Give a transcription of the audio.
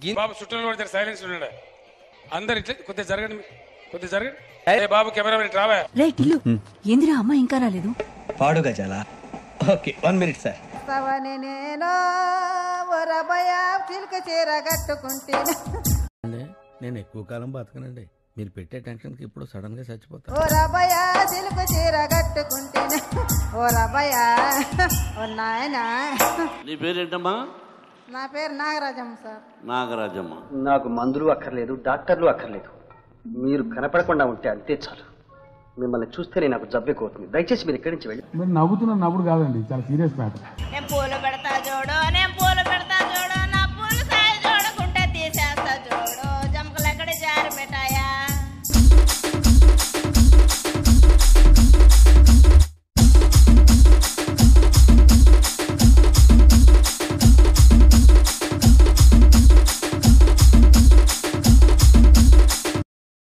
బాబు చుట్టూ పడితే సైలెన్స్ ఉన్నాడు అందరు ఇట్లా కొద్దిగా జరగండి మీరు. కొద్దిగా జరగండి ఏ బాబు కెమెరా రావా రే టిల్లు ఏందిరా అమ్మ ఇంకా రాలేదు పాడు గజాల ఓకే వన్ మినిట్ సార్ సవని నేను ఒరబయ చిలుక చీర కట్టుకుంటే నేను ఎక్కువ కాలం బతకనండి మీరు పెట్టే టెన్షన్కి ఇప్పుడు సడన్ గా చచ్చిపోతా ఓరబయ చిలుక చీర కట్టుకుంటే ఓరబయ ఓ నాయనా నీ పేరేంటమ్మా నా పేరు నాగరాజమ్మ సార్ నాగరాజమ్మ నాకు మందులు అక్కర్లేదు డాక్టర్లు అక్కర్లేదు మీరు కనపడకుండా ఉంటే అంతే చాలు మిమ్మల్ని చూస్తేనే నాకు జబ్బెక్కువుతుంది దయచేసి మీరు ఇక్కడి నుంచి వెళ్ళి మీరు నవ్వుతున్న నవ్వుడు కాదండి చాలా సీరియస్ మ్యాటర్ నేను పూలు పెడతా